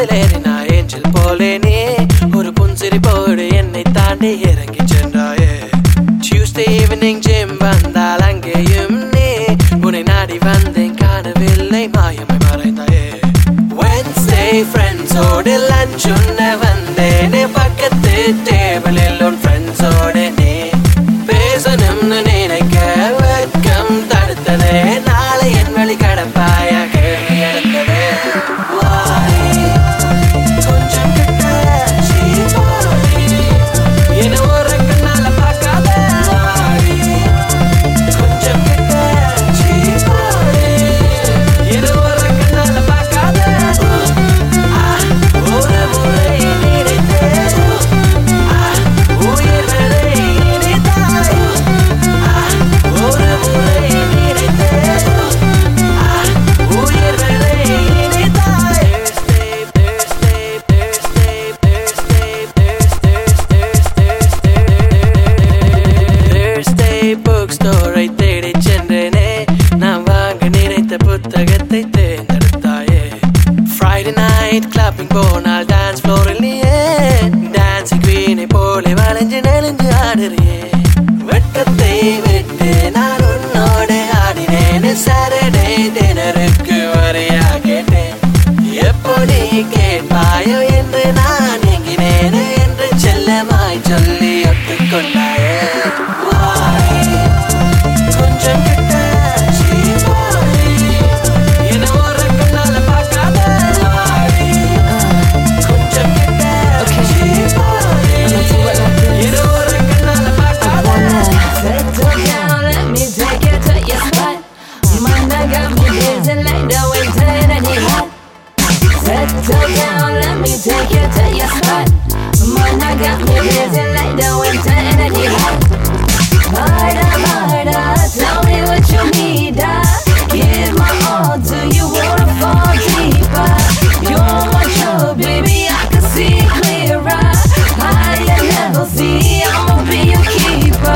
பஸ்ஸில் ஏறினா ஏஞ்சல் போலே நீ ஒரு புன்சிரிப்போடு என்னை தாண்டி இறங்கி சென்றாயே டியூஸ்டே ஈவினிங் ஜிம் வந்தால் அங்கேயும் நீ உன்னை நாடி வந்தேன் காணவில்லை மாயமாய் மறைந்தாயே வென்ஸ்டே ஃப்ரெண்ட்ஸோடு லஞ்ச் உண்ண வந்தேனே பக்கத்து டேபிளில் உன் ஃப்ரெண்ட்ஸோடு நீ பேசணும்னு நினைக்க வெட்கம் தடுத்ததே நாளை என் வழி கடப்பாய கேள்வி எடுத்ததே வாடி, கொஞ்சம் கிட்ட சீப்பாடி. என்னை ஒரு கண்ணால பார்க்காத வாடி, கொஞ்சம் கிட்ட சீப்பாடி. என்னை ஒரு கண்ணால பார்க்காத ஆ, ஒரு முறை நினைத்தேன் ஆ, உயிர் வரை இனிதாய் ஆ, ஒரு முறை நினைத்தேன் ஆ, உயிர் வரை இனிதாய் Thursday bookstore-ஐ தேடிச் சென்றேனே நான் வாங்க நினைத்த புத்தகத்தை தேர்ந்தெடுத்தாயே Friday night clubbing போனால் டான்ஸ் ஃப்ளோரில் நீயே டான்சிங் குவீனை போல வளைஞ்சு நெளிஞ்சு ஆடுறியே வெட்டத்தை விட்டு நான் உன்னோடு ஆடினேன் சாட்டர்டே டினருக்கு வரையா கேட்டேன் எப்போ நீ கேட்பாயோ என்று நான் எங்கினேன் என்று செல்லமாய் சொல்லி ஒத்துக்கொண்டாயே வாடி, கொஞ்சம் கிட்ட சீப்பாடி. என்னை ஒரு கண்ணால பார்க்காத வாடி, கொஞ்சம் கிட்ட சீப்பாடி. என்னை ஒரு கண்ணால பார்க்காத Settle down, let me take you to your spot. Mind, I got me busy like the winter energy hot. Settle down, let me take you to your spot. Mind, I got me busy like the winter energy hot. Harder, harder, tell me what you need. I give my all to you, wanna fall deeper. You're my trouble, baby, I can see clearer. Higher level, see, I'ma be your keeper.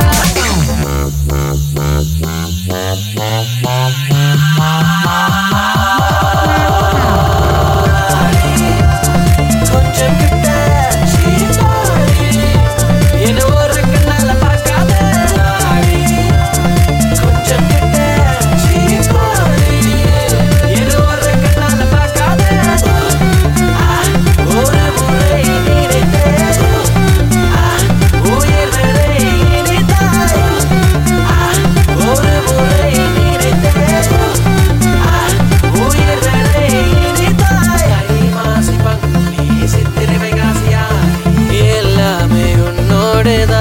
கொஞ்சம் கிட்ட சீப்பாடி. என்னை ஒரு கண்ணால பார்க்காத வாடி, கொஞ்சம் கிட்ட சீப்பாடி. என்னை ஒரு கண்ணால பார்க்காத ஆ, ஒரு முறை நினைத்தேன் ஆ, உயிர் வரை இனிதாய் ஆ, ஒரு முறை நினைத்தேன் ஆ, உயிர் வரை இனிதாய் தை மாசி பங்குனி சித்திரை வைகாசியா எல்லாமே உன்னோடுதான்